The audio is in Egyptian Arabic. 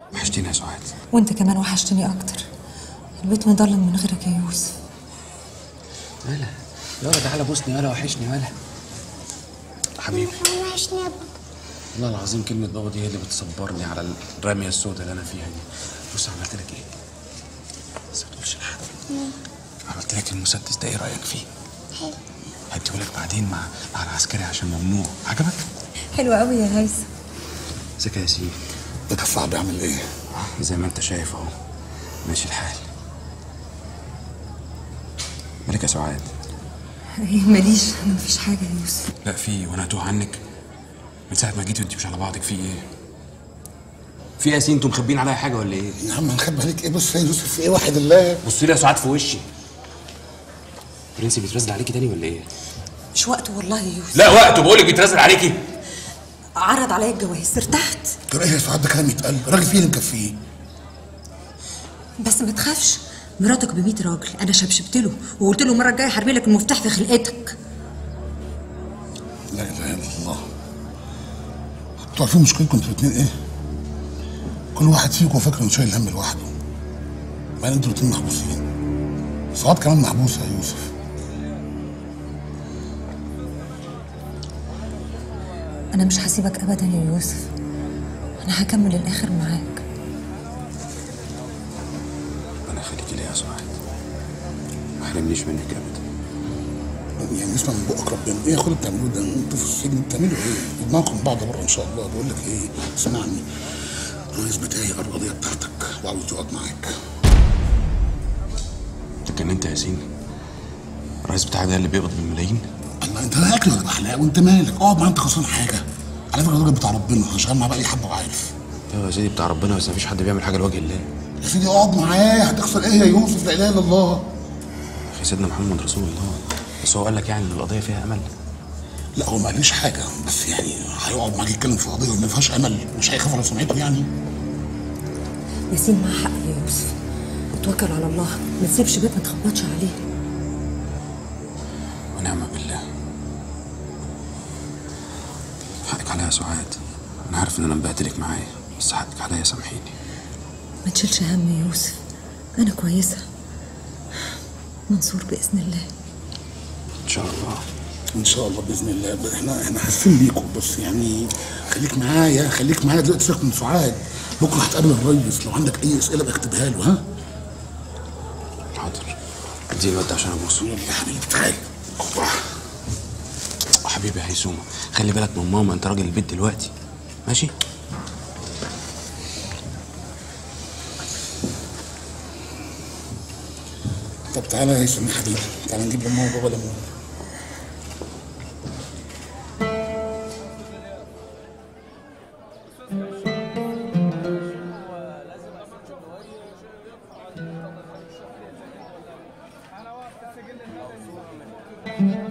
وحشتيني يا سعاد وانت كمان وحشتني اكتر البيت مضلم من غيرك يا يوسف مالا يلا تعالى بوسني مالا وحشني مالا حبيبي انا وحشني يا بابا والله العظيم كلمة بابا دي هي اللي بتصبرني على الرمية السوداء اللي أنا فيها دي بص عملت لك إيه؟ بس ما تقولش لحد عملت لك المسدس ده إيه رأيك فيه؟ حلو هديهولك بعدين مع مع العسكري عشان ممنوع عجبك؟ حلو قوي يا هيثم ازيك يا ياسين؟ ده صعب يعمل ايه؟ زي ما أنت شايف أهو ماشي الحال مالك يا سعاد؟ إيه، ماليش انا مفيش حاجه يا يوسف لا في وأنا هتوه عنك من ساعة ما جيت وأنت مش على بعضك في إيه؟ في إيه يا ياسين أنتوا مخبيين عليا حاجة ولا إيه؟ يا عم هنخبي عليك ايه بص يا يوسف في ايه واحد الله بصي لي يا سعاد في وشي برنسي بيترزل عليكي تاني ولا ايه؟ مش وقته والله يا يوسف لا وقته بقول لك بيترزل عليكي عرض عليا الجواز ارتحت طب ايه يا سعاد ده كلام يتقال الراجل فيه اللي مكفيه بس ما تخافش مراتك ب 100 راجل انا شبشبت له وقلت له المره الجايه هرمي لك المفتاح في خلقتك لا اله الا الله انتوا عارفين مشكلتكم انتوا الاثنين ايه؟ كل واحد فيكم فاكر انه شايل هم لوحده مع ان انتوا الاثنين محبوسين سعاد كمان محبوسه يا يوسف انا مش هسيبك ابدا يا يوسف انا هكمل الاخر معاك ربنا يخليكي ليا يا سعاد ما حرمنيش منك ابدا يعني اسمع من بقك ربنا ايه يا اخويا بتعملوه ده انتوا في السجن بتعملوا ايه؟ دماغكم بعض بره ان شاء الله بقول لك ايه اسمعني الرئيس بتاعي قال القضيه بتاعتك وعاوز يقعد معاك اتجننت يا ياسين الرئيس بتاعك ده اللي بيقبض بالملايين الله انت لا اكل ولا بحلاق وانت مالك اقعد معاه انت خسران حاجه على فكره الراجل بتاع ربنا انا شغال معاه بقالي حبه وعارف ايوه يا سيدي بتاع ربنا بس مفيش حد بيعمل حاجه لوجه الله يا سيدي اقعد معاه هتخسر ايه يا يوسف لا اله الا الله يا سيدنا محمد رسول الله بس هو قال لك يعني ان القضيه فيها امل لا هو ما قاليش حاجه بس يعني هيقعد معاك يتكلم في قضيه ما فيهاش امل مش هيخاف على سمعته يعني ياسين معاه حق يا يوسف وتوكل على الله ما تسيبش بيت ما تخبطش عليه ونعم بالله حقك عليا يا سعاد انا عارف ان انا مبهدلك معايا بس حقك عليا سامحيني ما تشيلش هم يا يوسف انا كويسه منصور باذن الله ان شاء الله ان شاء الله باذن الله احنا احنا حاسين بيكم بس يعني خليك معايا خليك معايا دلوقتي سيبك من سعاد بكره هتقابل الريس لو عندك اي اسئله بقى اكتبها له ها حاضر اديني الواد ده عشان ابوسه يلا يا حبيبي تعال أوبا. حبيبي يا هيسومه خلي بالك من ماما انت راجل البيت دلوقتي ماشي طب تعالى يا هيثم يا حبيبي تعالى نجيب لماما وبابا ليمون Thank you.